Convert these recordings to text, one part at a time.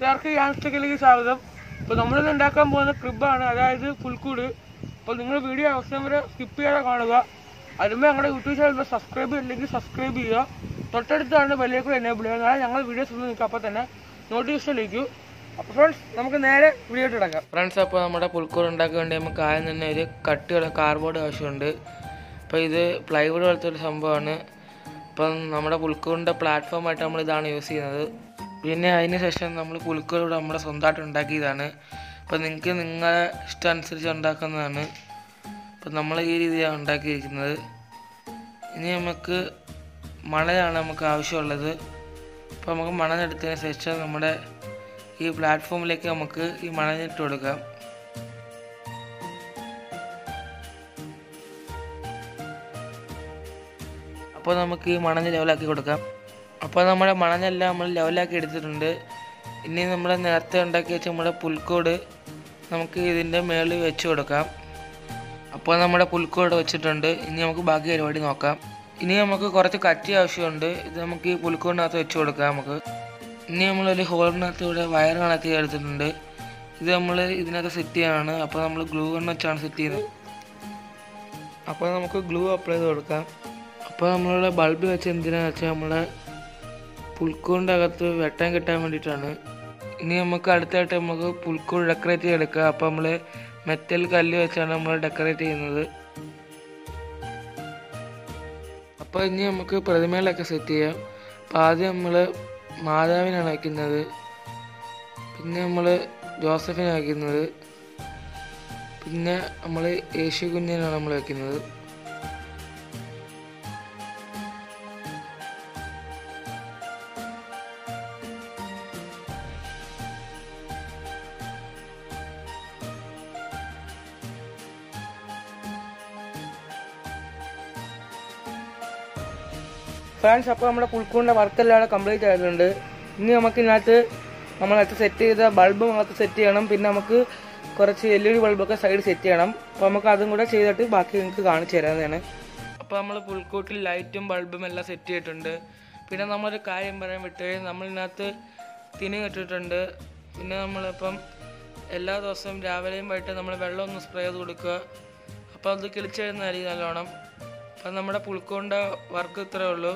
കൂട്ടുകാർക്ക് യാത്രക്കിലേക്ക് സ്വാഗതം ഇപ്പോൾ നമ്മളിന്ന് ഉണ്ടാക്കാൻ പോകുന്ന ക്രിബാണ് അതായത് പുൽക്കൂട് അപ്പോൾ നിങ്ങൾ വീഡിയോ അവസാനം വരെ സ്കിപ്പ് ചെയ്യാതെ കാണുക അതിനുമ്പോൾ ഞങ്ങളുടെ യൂട്യൂബ് ചാനൽ സബ്സ്ക്രൈബ് ചെയ്തില്ലെങ്കിൽ സബ്സ്ക്രൈബ് ചെയ്യുക തൊട്ടടുത്താണ് ബെല്ലേക്ക് എനേബിൾ ചെയ്യുക നാളെ ഞങ്ങൾ വീഡിയോസ് ഒന്നും നിങ്ങൾക്ക് അപ്പോൾ തന്നെ നോട്ടിഫിക്കേഷൻ ലഭിക്കും അപ്പോൾ ഫ്രണ്ട്സ് നമുക്ക് നേരെ വീഡിയോ ഇടക്കാം ഫ്രണ്ട്സ് അപ്പോൾ നമ്മുടെ പുൽക്കൂട് ഉണ്ടാക്കാൻ വേണ്ടി നമുക്ക് ആദ്യം തന്നെ ഒരു കട്ടിയുള്ള കാർബോർഡ് ആവശ്യമുണ്ട് അപ്പോൾ ഇത് പ്ലൈവുഡ് പോലത്തെ ഒരു സംഭവമാണ് അപ്പം നമ്മുടെ പുൽക്കൂടിൻ്റെ പ്ലാറ്റ്ഫോമായിട്ട് നമ്മൾ ഇതാണ് യൂസ് ചെയ്യുന്നത് പിന്നെ അതിന് ശേഷം നമ്മൾ പുൽക്കൂട് നമ്മുടെ സ്വന്തമായിട്ട് ഉണ്ടാക്കിയതാണ് അപ്പം നിങ്ങൾക്ക് നിങ്ങളെ ഇഷ്ടം അനുസരിച്ച് ഉണ്ടാക്കുന്നതാണ് അപ്പം നമ്മൾ ഈ രീതിയാണ് ഉണ്ടാക്കിയിരിക്കുന്നത് ഇനി നമുക്ക് മണലാണ് നമുക്ക് ആവശ്യമുള്ളത് അപ്പോൾ നമുക്ക് മണലെടുത്തതിന് ശേഷം നമ്മുടെ ഈ പ്ലാറ്റ്ഫോമിലേക്ക് നമുക്ക് ഈ മണലിട്ട് കൊടുക്കാം അപ്പോൾ നമുക്ക് ഈ മണഞ്ഞ് ലെവലാക്കി കൊടുക്കാം അപ്പോൾ നമ്മുടെ മണഞ്ഞെല്ലാം നമ്മൾ ലെവലാക്കി എടുത്തിട്ടുണ്ട് ഇനി നമ്മൾ നേരത്തെ ഉണ്ടാക്കി വെച്ച നമ്മുടെ പുൽക്കോട് നമുക്ക് ഇതിൻ്റെ മേളിൽ വെച്ച് കൊടുക്കാം അപ്പോൾ നമ്മുടെ പുൽക്കോട് വെച്ചിട്ടുണ്ട് ഇനി നമുക്ക് ബാക്കി പരിപാടി നോക്കാം ഇനി നമുക്ക് കുറച്ച് കറ്റി ആവശ്യമുണ്ട് ഇത് നമുക്ക് ഈ പുൽക്കോടിനകത്ത് വെച്ച് കൊടുക്കാം നമുക്ക് ഇനി നമ്മളൊരു ഹോളിനകത്ത് ഇവിടെ വയർ കണക്ട് എടുത്തിട്ടുണ്ട് ഇത് നമ്മൾ ഇതിനകത്ത് സെറ്റ് ചെയ്യാനാണ് അപ്പോൾ നമ്മൾ ഗ്ലൂ ഗൺ വെച്ചാണ് സെറ്റ് ചെയ്യുന്നത് അപ്പോൾ നമുക്ക് ഗ്ലൂ അപ്ലൈ ചെയ്ത് കൊടുക്കാം അപ്പോൾ നമ്മളിവിടെ ബൾബ് വെച്ച് എന്തിനാന്ന് വെച്ചാൽ നമ്മളെ പുൽക്കൂടിൻ്റെ അകത്ത് വെട്ടം കിട്ടാൻ വേണ്ടിയിട്ടാണ് ഇനി നമുക്ക് അടുത്തായിട്ട് നമുക്ക് പുൽക്കൂട് ഡെക്കറേറ്റ് ചെയ്തെടുക്കുക അപ്പോൾ നമ്മൾ മെറ്റൽ കല്ല് വെച്ചാണ് നമ്മൾ ഡെക്കറേറ്റ് ചെയ്യുന്നത് അപ്പോൾ ഇനി നമുക്ക് പ്രതിമകളൊക്കെ സെറ്റ് ചെയ്യാം അപ്പോൾ ആദ്യം നമ്മൾ മാതാവിനാണ് വയ്ക്കുന്നത് പിന്നെ നമ്മൾ ജോസഫിനെ വയ്ക്കുന്നത് പിന്നെ നമ്മൾ യേശു കുഞ്ഞിനാണ് നമ്മൾ വയ്ക്കുന്നത് ഫ്രാൻസ് അപ്പോൾ നമ്മുടെ പുൽക്കൂടിൻ്റെ വർക്കെല്ലാം അവിടെ കംപ്ലീറ്റ് ആയിട്ടുണ്ട് ഇനി നമുക്ക് ഇതിനകത്ത് നമ്മളകത്ത് സെറ്റ് ചെയ്ത ബൾബും അകത്ത് സെറ്റ് ചെയ്യണം പിന്നെ നമുക്ക് കുറച്ച് എൽ ഇ ഡി ബൾബൊക്കെ സൈഡ് സെറ്റ് ചെയ്യണം അപ്പോൾ നമുക്ക് അതും കൂടെ ചെയ്തിട്ട് ബാക്കി നിങ്ങൾക്ക് കാണിച്ചു തരാവുന്നതാണ് അപ്പോൾ നമ്മൾ പുൽക്കൂട്ടിൽ ലൈറ്റും ബൾബും എല്ലാം സെറ്റ് ചെയ്തിട്ടുണ്ട് പിന്നെ നമ്മളൊരു കാര്യം പറയാൻ വിട്ട് നമ്മൾ ഇതിനകത്ത് തിനി ഇട്ടിട്ടുണ്ട് പിന്നെ നമ്മളിപ്പം എല്ലാ ദിവസവും രാവിലെയും വൈകിട്ട് നമ്മൾ വെള്ളം ഒന്ന് സ്പ്രേ ചെയ്ത് കൊടുക്കുക അപ്പോൾ അത് കിളിച്ചെഴുന്നതായിരിക്കും നല്ലോണം അപ്പം നമ്മുടെ പുൽക്കൂടിൻ്റെ വർക്ക് ഇത്രേ ഉള്ളൂ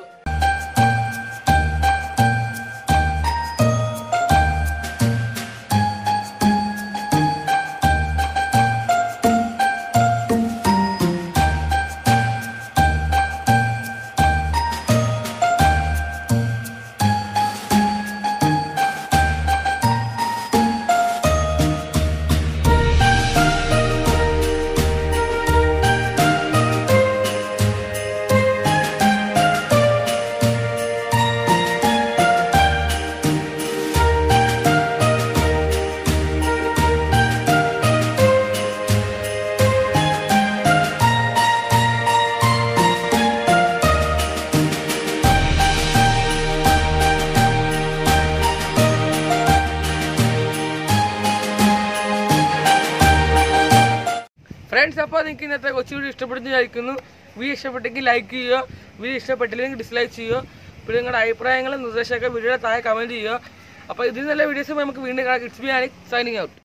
ഫ്രണ്ട്സ് അപ്പോൾ നിങ്ങൾക്ക് ഇന്നത്തെ കൊച്ചു വീഡിയോ ഇഷ്ടപ്പെടുന്ന വിചാരിക്കുന്നു വീഡിയോ ഇഷ്ടപ്പെട്ടെങ്കിൽ ലൈക്ക് ചെയ്യുക വീഡിയോ ഇഷ്ടപ്പെട്ടില്ലെങ്കിൽ ഡിസ്ലൈക്ക് ചെയ്യുക പിന്നെ നിങ്ങളുടെ അഭിപ്രായങ്ങളും നിർദ്ദേശമൊക്കെ വീഡിയോയുടെ താഴെ കമൻറ്റ് ചെയ്യുക അപ്പോൾ ഇതിൽ നല്ല വീഡിയോസ് നമുക്ക് വീണ്ടും കാണാം it's B Anik signing out